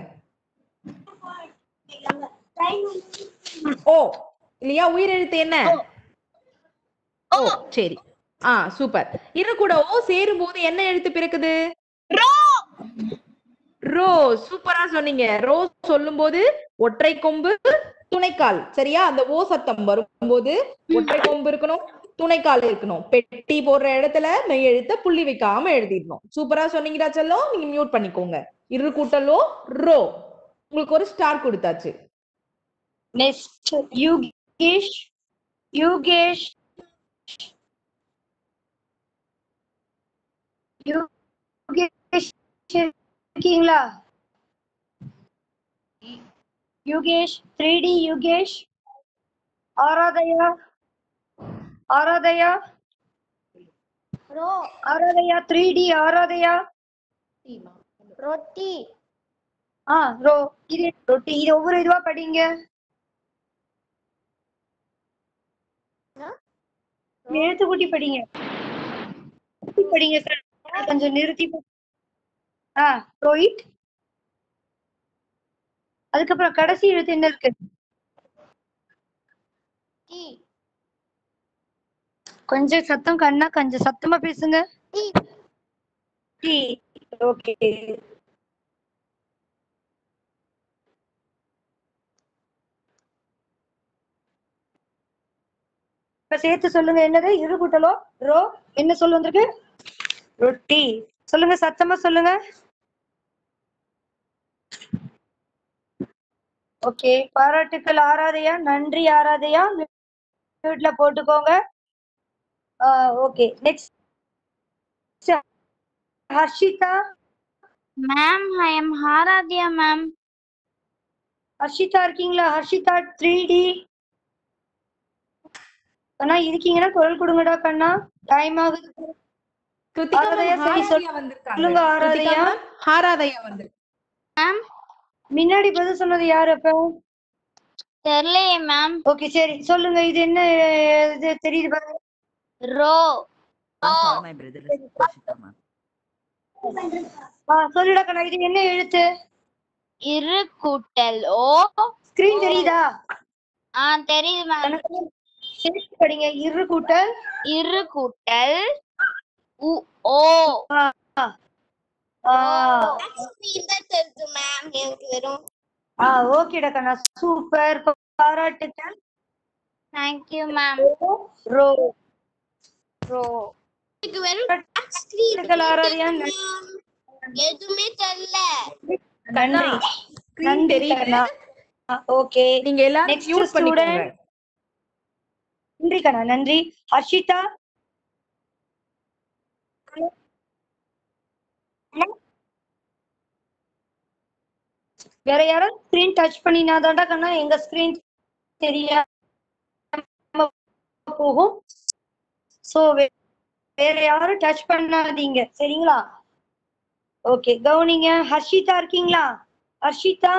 Speaker 1: ஓ இல்லையா உயிர் எழுத்து என்ன ஓ சரி ஆ சூப்பர் இரு கூட ஓ சேரும் போது என்ன எழுத்து பிறக்குது ரோ சூப்பரா சொன்னீங்க ரோ சொல்லும் போது ஒற்றை கொம்பு துணைக்கால் சரியா அந்த ஓ சத்தம் வரும்போது ஒற்றை கொம்பு இருக்கணும் துணைக்கால் இருக்கணும் பெட்டி போடுற இடத்துல மெய் எழுத்த புள்ளி வைக்காம எழுதிடணும் சூப்பரா சொன்னீங்கடா செல்லம் நீங்க மியூட் பண்ணிக்கோங்க இரு கூட்டலோ ரோ உங்களுக்கு ஒரு ஸ்டார் கொடுத்தாச்சு
Speaker 3: நெக்ஸ்ட் யுகேஷ் யுகேஷ் யுகேஷ் இருக்கீங்களா யுகேஷ் த்ரீ டி யுகேஷ் ஆராதயா ஆராதயா
Speaker 2: ரோ
Speaker 3: ஆராதையா த்ரீ டி ஆராதையா
Speaker 2: ரொட்டி
Speaker 3: ஆ ரோ இது ரொட்டி இது ஒவ்வொரு இதுவா படிங்க எழுத்து கூட்டி படிங்க கூட்டி படிங்க sir. கொஞ்சம் நிறுத்தி ப- ஆ ரோஹித் அதுக்கப்புறம் கடைசி எழுத்து என்ன இருக்கு
Speaker 2: டி
Speaker 3: கொஞ்சம் சத்தம் கண்ணா கொஞ்சம் சத்தமா பேசுங்க
Speaker 2: டி
Speaker 3: டி ஓகே இப்ப சேர்த்து சொல்லுங்க என்னது இரு கூட்டலோ ரோ என்ன சொல்லு வந்திருக்கு ரொட்டி சொல்லுங்க சத்தமா சொல்லுங்க ஓகே பாராட்டுக்கள் ஆராதையா நன்றி ஆராதையா மியூட்ல போட்டுக்கோங்க okay next Harshitha
Speaker 2: ma'am I am Aradhya ma'am
Speaker 3: Harshitha இருக்கீங்களா ஹர்ஷிதா த்ரீ டி கண்ணா இருக்கீங்கன்னா குரல் கொடுங்கடா கண்ணா டைம் ஆகுது
Speaker 1: கிருத்திகா
Speaker 3: ஆராதயா,
Speaker 1: ma'am,
Speaker 3: சரி,
Speaker 1: ஹாராதயா வந்திருக்காங்க.
Speaker 3: சொல்லுங்க,
Speaker 1: கிருத்திகா
Speaker 3: ஆராதயா.
Speaker 1: ma'am, ஹாராதயா வந்திருக்கு
Speaker 2: மேம்
Speaker 3: முன்னாடி பதில் சொன்னது யாரு அப்ப
Speaker 2: தெரியலையே மேம்
Speaker 3: ஓகே சரி சொல்லுங்க இது என்ன இது தெரியுது பாருங்க
Speaker 2: ரோ
Speaker 6: my brother is Ashita ma'am.
Speaker 3: ஆ, சொல்லுடா கண்ணா இது என்ன எழுத்து
Speaker 2: இரு கூட்டல் ஓ
Speaker 3: ஸ்கிரீன் தெரியுதா
Speaker 2: ஆ தெரியுது மேம்
Speaker 3: கணக்கு சேர்த்து படிங்க இரு கூட்டல்
Speaker 2: இரு கூட்டல் உ ஓ
Speaker 3: ஆ
Speaker 2: தெரிஞ்சு மேம் எனக்கு வெறும்
Speaker 3: ஆ ஓகேடா கண்ணா சூப்பர் பாராட்டுக்கள்
Speaker 2: தேங்க்யூ மேம்
Speaker 3: ரோ
Speaker 2: ரோ எனக்கு வெறும்
Speaker 3: பாராட்டுக்கள் ஆராதயா
Speaker 2: எதுவுமே தெரியல
Speaker 3: நன்றி
Speaker 1: Screen
Speaker 3: நன்றி
Speaker 1: தெரியுது.
Speaker 3: கண்ணா ஓகே
Speaker 1: நீங்க எல்லாரும்
Speaker 3: Next
Speaker 1: mute பண்ணிக்கோங்க.
Speaker 3: student. நன்றி கண்ணா நன்றி ஹர்ஷிதா வேற யாரும் ஸ்கிரீன் டச் பண்ணினாதான்டா கண்ணா எங்க ஸ்கிரீன் தெரியாம போகும் சோ வேற யாரும் டச் பண்ணாதீங்க சரிங்களா ஓகே கவனிங்க ஹர்ஷிதா இருக்கீங்களா ஹர்ஷிதா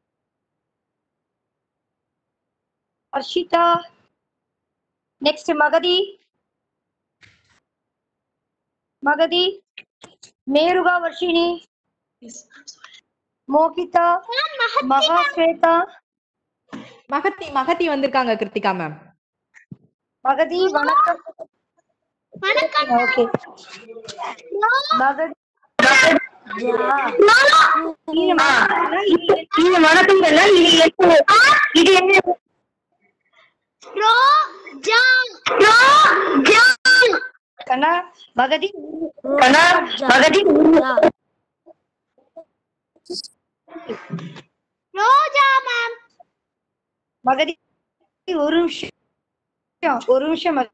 Speaker 3: ஹர்ஷிதா நெக்ஸ்ட் மகதி மகதி மேருகா வர்ஷினி மோகிதா மகாஸ்வேதா
Speaker 1: மகத்தி மகத்தி வந்திருக்காங்க கிருத்திகா மேம்
Speaker 3: மகதி வணக்கம் ஓகே மகதி இது வணக்கங்கள்ல இது என்ன இது என்ன
Speaker 2: ரோ ஜான் ரோ ஜான்
Speaker 3: கண்ணா மகதி
Speaker 5: கண்ணா மகதி
Speaker 2: ரோஜா மேம்
Speaker 3: மகதி ஒரு நிமிஷம் ஒரு நிமிஷம் மகதி.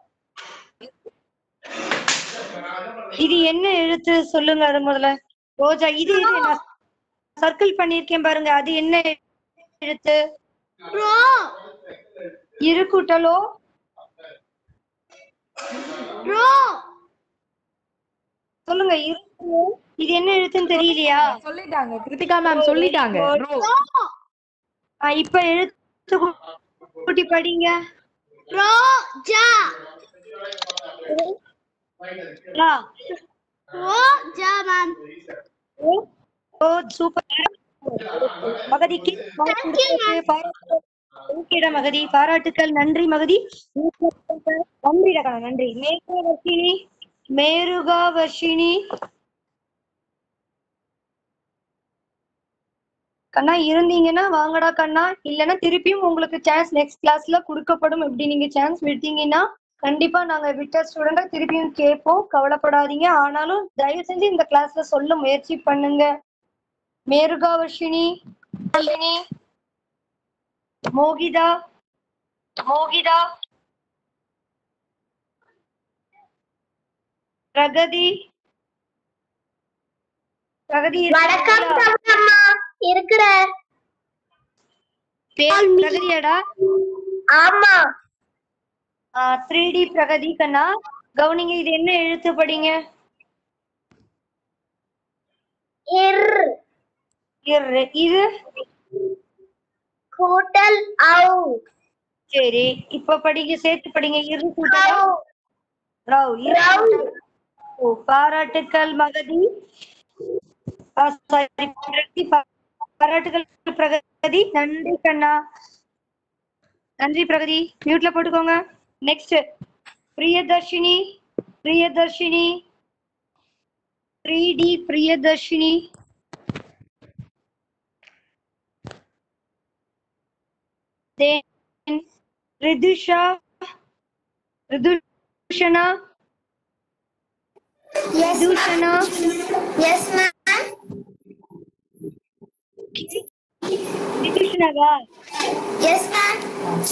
Speaker 3: இது என்ன எழுத்து சொல்லுங்க அது முதல்ல ரோஜா இது இது நான் சர்க்கிள் பண்ணிருக்கேன் பாருங்க அது என்ன எழுத்து
Speaker 2: ரோ
Speaker 3: இரு கூட்டலோ
Speaker 2: ரோ
Speaker 3: சொல்லுங்க இரு இது என்ன எழுத்துன்னு தெரியலையா
Speaker 1: சொல்லிட்டாங்க கிருத்திகா மேம் சொல்லிட்டாங்க Rho.
Speaker 3: ஆ, இப்ப எழுத்து கூ- கூட்டி படிங்க
Speaker 2: ரோஜா
Speaker 3: ஆ,
Speaker 2: ரோஜா மேம்
Speaker 3: ஓ ஓ, சூப்பர் மகதிக்கு ஓகேடா மகதி பாராட்டுக்கள் நன்றி மகதி நன்றிடா கண்ணா நன்றி மேருகா வர்ஷினி மேருகா வர்ஷினி கண்ணா இருந்தீங்கன்னா வாங்கடா கண்ணா இல்லைன்னா திருப்பியும் உங்களுக்கு சான்ஸ் நெக்ஸ்ட் கிளாஸ்ல கொடுக்கப்படும் இப்படி நீங்க சான்ஸ் விட்டீங்கன்னா கண்டிப்பா நாங்க விட்ட ஸ்டூடெண்ட திருப்பியும் கேட்போம் கவலைப்படாதீங்க ஆனாலும் தயவு செஞ்சு இந்த கிளாஸ்ல சொல்ல முயற்சி பண்ணுங்க மேருகா வர்ஷினி மோகிதா மோகிதா பிரகதி பிரகதி
Speaker 2: வணக்கம்
Speaker 3: இருக்கீங்களா?
Speaker 2: அம்மா இருக்கிற
Speaker 3: பேர் பிரகதியாடா
Speaker 2: ஆமா
Speaker 3: த்ரீ டி பிரகதி கண்ணா கவனிங்க இது என்ன எழுத்து படிங்க
Speaker 2: இர்
Speaker 3: இரு இது
Speaker 2: கூட்டல் ஔ
Speaker 3: சரி இப்ப படிங்க சேர்த்து படிங்க இரு கூட்டல்
Speaker 2: ஔ
Speaker 3: ரவ் இரு
Speaker 2: ரவ்.
Speaker 3: கூட்டல் ஓ, பாராட்டுக்கள் மகதி ஆ, sorry, பிரகதி, பாராட்டுக்கள் பிரகதி நன்றி கண்ணா நன்றி பிரகதி மியூட்ல போட்டுக்கோங்க next Priyadarshini Priyadarshini three D Priyadarshini then Ritusha Ritushana
Speaker 2: yes
Speaker 3: Ritushana
Speaker 2: yes ma'am
Speaker 3: ரிதுஷனாவா
Speaker 2: எஸ் மேம்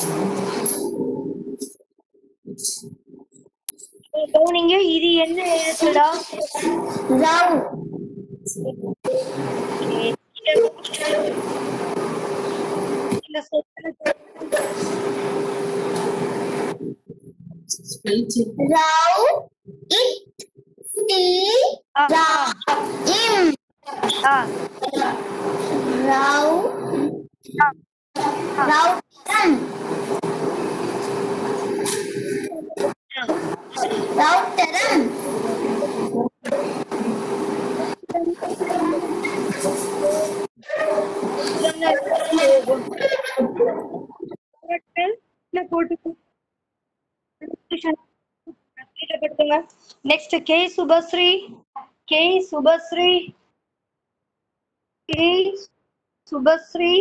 Speaker 3: கவனிங்க இது என்ன எழுத்துடா
Speaker 2: ரவ்
Speaker 3: இந்த சொற்களுக்கு
Speaker 2: ரவ் இட் டி
Speaker 3: ஆ,
Speaker 2: ரா இம்
Speaker 3: ஆ,
Speaker 2: ரவ் ரவ் கம் ரவுட்டரம்
Speaker 3: பாராட்டுக்கள். இல்ல போட்டுக்கோ. கீழப்படுத்துங்க next K Subhashree K Subhashree K Subhashree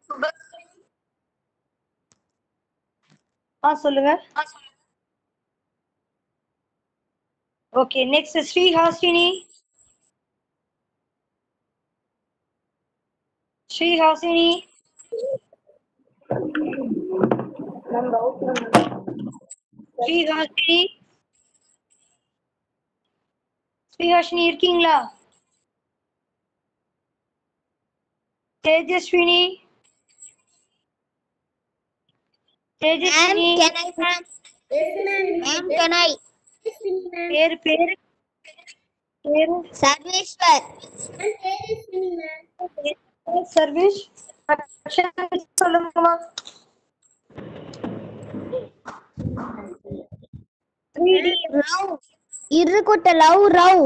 Speaker 3: ஆ சொல்லுங்க ஓகே நெக்ஸ்ட் ஸ்ரீஹாசினி ஸ்ரீஹாசினி ஸ்ரீஹாசினி ஸ்ரீஹாசினி இருக்கீங்களா Tejaswini Tejaswini
Speaker 2: can I ma'am yes ma'am ma'am can I
Speaker 3: பேரு பேரு பேரு
Speaker 2: சர்வேஸ்வர்
Speaker 3: சர்வீஸ் சொல்லுங்கம்மா
Speaker 2: ரவ் இரு கூட்ட லவ் ரவ்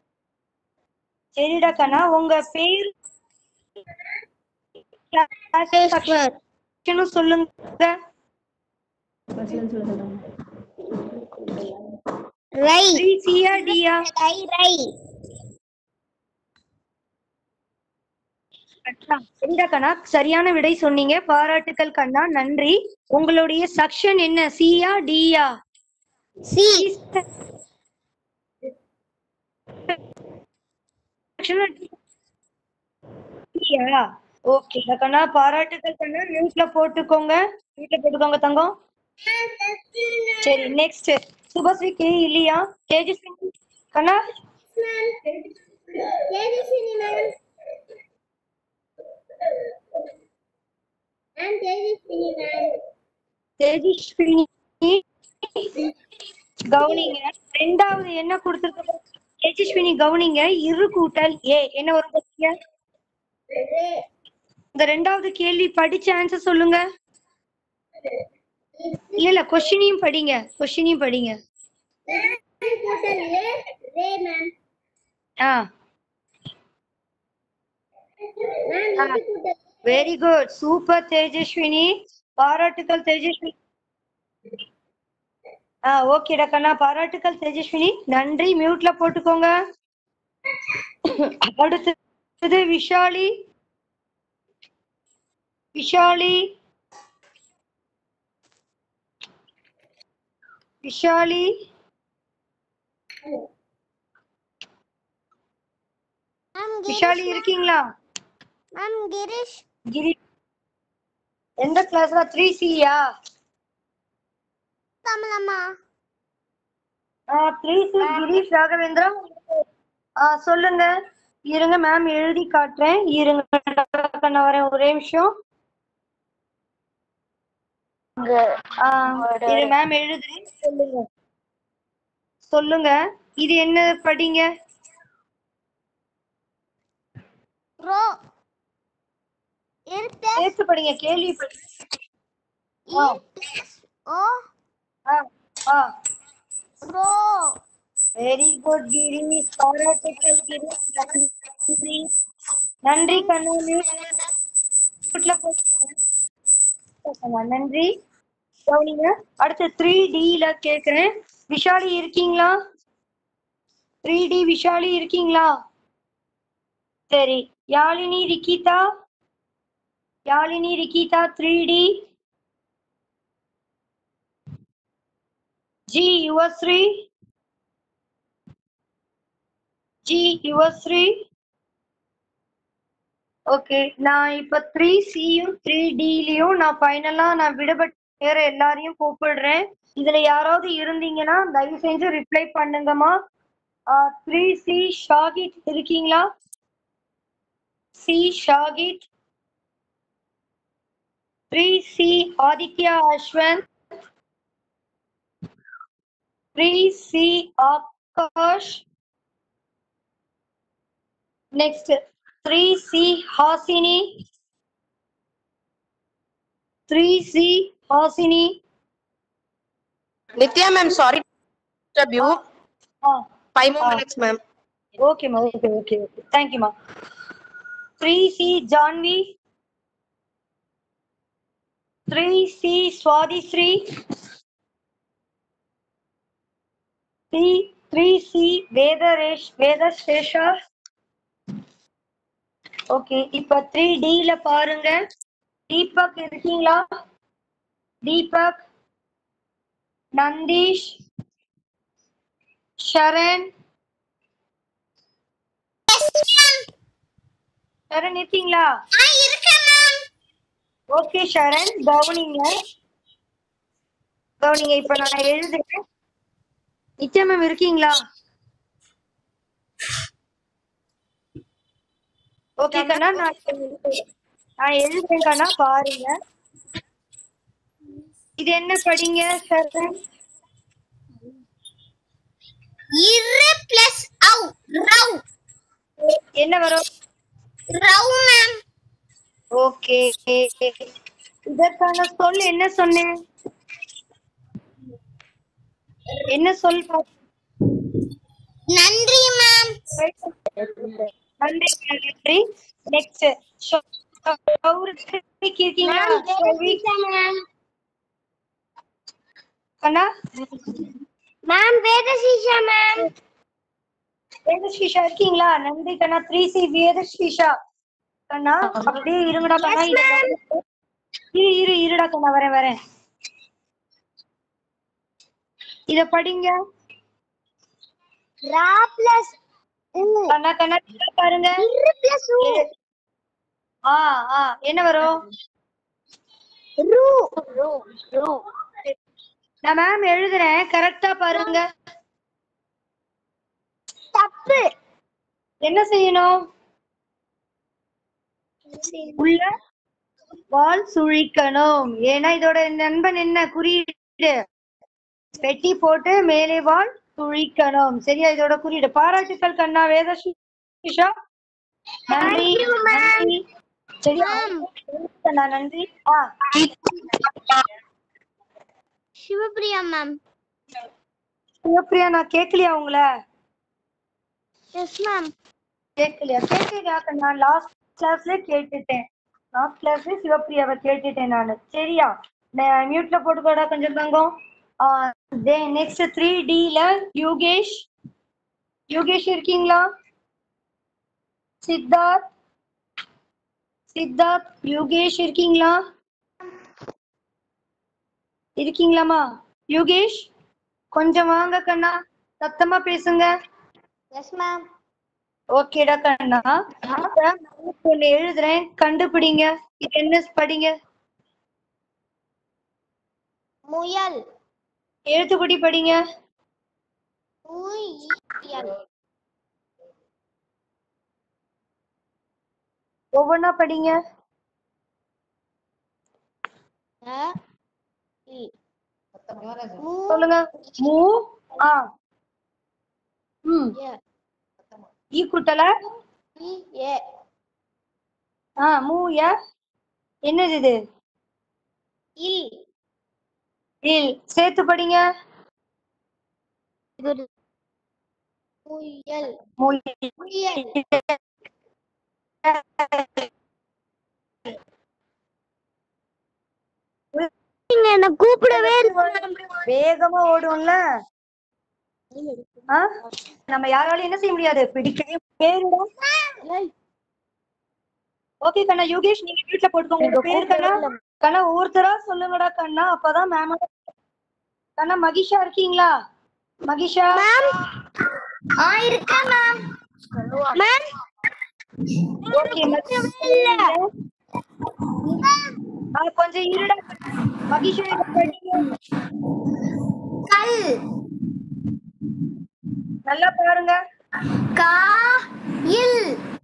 Speaker 3: சரிடா கண்ணா உங்க பேர்
Speaker 2: சர்வேஸ்வர்
Speaker 3: section சொல்லுங்க
Speaker 2: ரை
Speaker 3: த்ரீ சியா டியா
Speaker 2: ரை ரை
Speaker 3: சரிடா கண்ணா சரியான விடை சொன்னீங்க பாராட்டுக்கள் கண்ணா நன்றி உங்களுடைய சக்ஷன் என்ன சியா டியா
Speaker 2: சி
Speaker 3: ஓகே கண்ணா பாராட்டுக்கள் கண்ணா மியூட்ல போட்டுக்கோங்க மியூட்ல போட்டுக்கோங்க தங்கம் சரி நெக்ஸ்ட் சுபஸ்ரீ கே இல்லையா தேஜஸ்வினி கண்ணா தேஜஸ்வினி கவுனிங்க ரெண்டாவது என்ன கொடுத்துருக்க தேஜஸ்வினி கவுனிங்க இரு கூட்டல் ஏ என்ன வரும் பாத்தீங்க இந்த ரெண்டாவது கேள்வி படிச்ச ஆன்சர் சொல்லுங்க இல்ல இல்ல கொஸ்டினையும் படிங்க கொஸ்டினையும் படிங்க ஆ வெரி குட் சூப்பர் தேஜஸ்வினி பாராட்டுக்கள் தேஜஸ்வினி ஆ ஓகேடா கண்ணா பாராட்டுக்கள் தேஜஸ்வினி நன்றி மியூட்ல போட்டுக்கோங்க அடுத்தது விஷாலி விஷாலி விஷாலி விஷாலி இருக்கீங்களா
Speaker 2: மேம் கிரீஷ்
Speaker 3: கிரி எந்த கிளாஸ்ல த்ரீ சியா
Speaker 2: கமலம்மா
Speaker 3: த்ரீ சி கிரீஷ் ராகவேந்திரா ஆ சொல்லுங்க இருங்க மேம் எழுதி காட்டுறேன் இருங்க நான் வரேன் ஒரே நிமிஷம் ஆ, இரு மேம் எழுதுறேன் சொல்லுங்க சொல்லுங்க இது என்ன படிங்க
Speaker 2: ரோ இர் பிளஸ்
Speaker 3: சேர்த்து படிங்க கேள்வி படி
Speaker 2: இர் பிளஸ் ஓ
Speaker 3: ஆ ஆ
Speaker 2: ரோ
Speaker 3: வெரி குட் கிரி பாராட்டுக்கள் கிரி நன்றி நன்றி கண்ணு வீட்ல போய் நன்றி கவனிங்க அடுத்து த்ரீ டில கேக்குறேன் விஷாலி இருக்கீங்களா த்ரீ டி விஷாலி இருக்கீங்களா சரி Yazhini Rikitha Yazhini Rikitha three D G Yuvasri G Yuvasri okay நான் இப்ப த்ரீ சியும் த்ரீ டிலையும் நான் ஃபைனலா நான் விடுபட்ட வேற எல்லாரையும் கூப்பிடுறேன் இதுல யாராவது இருந்தீங்கன்னா தயவு செஞ்சு ரிப்ளை பண்ணுங்கம்மா த்ரீ சி ஷாகித் இருக்கீங்களா C Shahid three C Aditya Ashwanth three C Akash Next, 3C Hasini. 3C Hasini.
Speaker 5: Nitya ma'am, sorry to disturb you.
Speaker 3: Ah,
Speaker 5: Five more
Speaker 3: Ah.
Speaker 5: minutes, ma'am.
Speaker 3: okay, ma. Okay, okay, okay. Thank you, ma. 3C Janvi. 3C Swadi Sri. 3 3C Vedaresh Vedashesha. Okay இப்ப த்ரீ டில பாருங்க தீபக் இருக்கீங்களா தீபக் நந்தீஷ் ஷரண் ஷரண் இருக்கீங்களா ஓகே ஷரண் கவனிங்க கவனிங்க இப்ப நான் எழுதுறேன் நிச்சயம் மேம் இருக்கீங்களா ஓகே கண்ணா நான் எழுதுறேன். நான் எழுதுறேன் கண்ணா பாருங்க இது என்ன படிங்க ஷரண்
Speaker 2: இர் பிளஸ் ஔ ரவ்
Speaker 3: என்ன வரும்
Speaker 2: ரவ் மேம்
Speaker 3: ஓகே இதற்கான சொல் என்ன சொன்னேன் என்ன சொல் பா-
Speaker 2: நன்றி மேம்
Speaker 3: நன்றி நன்றி நெக்ஸ்ட் இருக்கீங்களா ஷௌவிக்
Speaker 2: மேம்
Speaker 3: கண்ணா
Speaker 2: மேம் வேதசீஷா மேம்
Speaker 3: வேதஸ்ரீஷா இருக்கீங்களா நன்றி கண்ணா த்ரீ சி வேதஸ்ரீஷா கண்ணா அப்படியே இருங்கடா கண்ணா இத கவனிச்சு. இரு இரு இருடா கண்ணா வரேன் வரேன் இத படிங்க
Speaker 2: ரா பிளஸ்
Speaker 3: கண்ணா கண்ணா இத பாருங்க
Speaker 2: இர் பிளஸ் ரூ
Speaker 3: ஆ ஆ என்ன வரும்
Speaker 2: ரூ ரூ ரூ
Speaker 3: நான் மேம் எழுதுறேன் கரெக்டா பாருங்க
Speaker 2: தப்பு
Speaker 3: என்ன செய்யணும் உள்ள வால் சுழிக்கணும் ஏன்னா இதோட நண்பன் என்ன குறியீடு பெட்டி போட்டு மேலே வால் சுழிக்கணும் சரியா இதோட குறியீடு பாராட்டுக்கள் கண்ணா வேதஸ்ரீஷா நன்றி நன்றி சரியா கண்ணா நன்றி ஆ
Speaker 2: சிவபிரியா மேம்
Speaker 3: சிவப்பிரியா நான் கேட்கலையா உங்களை
Speaker 2: எஸ் மேம்
Speaker 3: கேட்கலையா கேட்கலையா கண்ணா லாஸ்ட் கிளாஸ்ல கேட்டுட்டேன் லாஸ்ட் கிளாஸ்ல சிவப்பிரியாவை கேட்டுட்டேன் நானு சரியா நான் மியூட்ல போட்டுக்கோடா கொஞ்சம் தங்கம் நெக்ஸ்ட் த்ரீ டில யோகேஷ் யோகேஷ் இருக்கீங்களா சித்தார்த் சித்தார்த் யோகேஷ் இருக்கீங்களா இருக்கீங்களாமா யோகேஷ் கொஞ்சம் வாங்க கண்ணா சத்தமா பேசுங்க
Speaker 2: எஸ் மேம்
Speaker 3: ஓகேடா கண்ணா இப்ப நான் ஒண்ணு எழுதுறேன் கண்டுபிடிங்க இது என்ன படிங்க
Speaker 2: முயல்
Speaker 3: எழுத்துக்குடி படிங்க
Speaker 2: முயல்
Speaker 3: ஒவ்வொன்னா படிங்க
Speaker 2: அ இ மூ
Speaker 3: சொல்லுங்க மூ ஆ ம் ஈ கூட்டல
Speaker 2: ஏ
Speaker 3: ஆ மூ ய என்னது இது
Speaker 2: இல்
Speaker 3: இல் சேர்த்து படிங்க
Speaker 2: முயல்
Speaker 3: முயல்.
Speaker 2: முயல் நீங்க என்ன கூப்பிடவே
Speaker 3: வேகமா ஓடும்ல ஆ? நம்ம யாராலையும் என்ன செய்ய முடியாது பிடிக்கவே பேருடா ஓகே கண்ணா யோகேஷ் நீங்க வீட்ல போட்டுக்கோங்க உங்க பேர் கண்ணா கண்ணா ஒவ்வொருத்தரா சொல்லுங்கடா கண்ணா அப்பதான் மேம் கண்ணா மகிஷா இருக்கீங்களா மகிஷா
Speaker 2: ஆ இருக்கா மேம் மேம்
Speaker 3: ஓகே கொஞ்சம் இருடா மகிஷா இதை படிங்க.
Speaker 2: கல்
Speaker 3: நல்லா பாருங்க
Speaker 2: கா இல்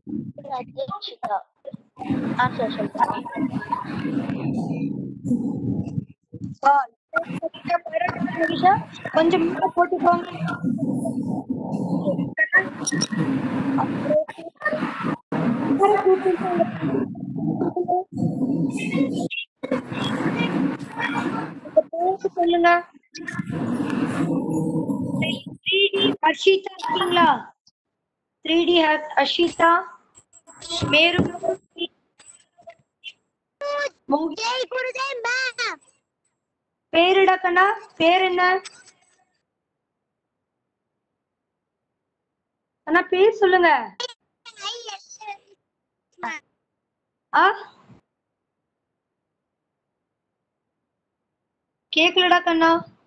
Speaker 3: ஆ, மகிஷா கொஞ்சம் மேல போட்டுக்கோங்க பேச சொல்லுங்க த்ரீ டி அர்ஷிதா இருக்கீங்களா த்ரீ டி அர்ஷிதா மேரு பேருடா கண்ணா பேர் என்ன அண்ணா பேர் சொல்லுங்க ஆ கேக்கலடா கண்ணா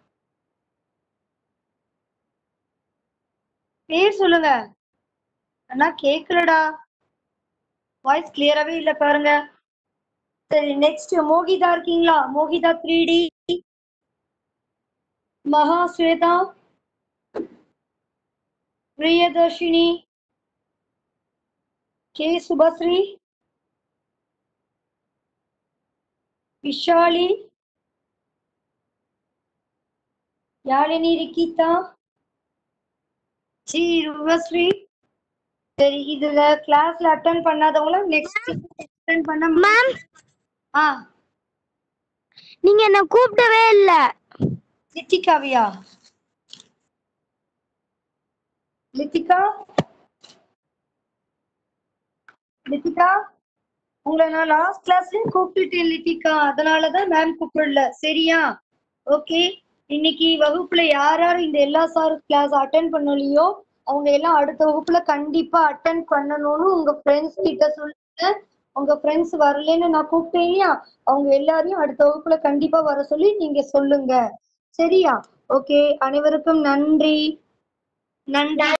Speaker 3: பேர் சொல்லுங்க அண்ணா கேக்கலடா வாய்ஸ் கிளியராவே இல்ல பாருங்க சரி நெக்ஸ்ட் மோகிதா இருக்கீங்களா Mohitha three D Mahasweta Priyadarshini K Subhashree Vishali Yazhini Rikitha G Yuvasri சரி இதுல கிளாஸ்ல அட்டன் பண்ணாதவங்கள நெக்ஸ்ட் அட்டன் பண்ண
Speaker 2: மேம்
Speaker 3: ஆ
Speaker 2: நீங்க என்ன கூப்பிடவே இல்ல
Speaker 3: லித்திகாவியா லித்திகா லித்திகா உங்களை நான் லாஸ்ட் கிளாஸ்லயும் கூப்பிட்டுட்டேன் லித்திகா அதனாலதான் மேம் கூப்பிடல சரியா ஓகே இன்னைக்கு வகுப்புல யார் யார் இந்த எல்லா சார் கிளாஸ் அட்டன் பண்ணலையோ அவங்க எல்லாம் அடுத்த வகுப்புல கண்டிப்பா அட்டன் பண்ணணும்னு உங்க ஃப்ரெண்ட்ஸ் கிட்ட சொல்லுங்க உங்க ஃப்ரெண்ட்ஸ் வரலன்னு நான் கூப்பிட்டேன் இல்லையா அவங்க எல்லாரையும் அடுத்த வகுப்புல கண்டிப்பா வர சொல்லி நீங்க சொல்லுங்க சரியா ஓகே அனைவருக்கும் நன்றி நன்றி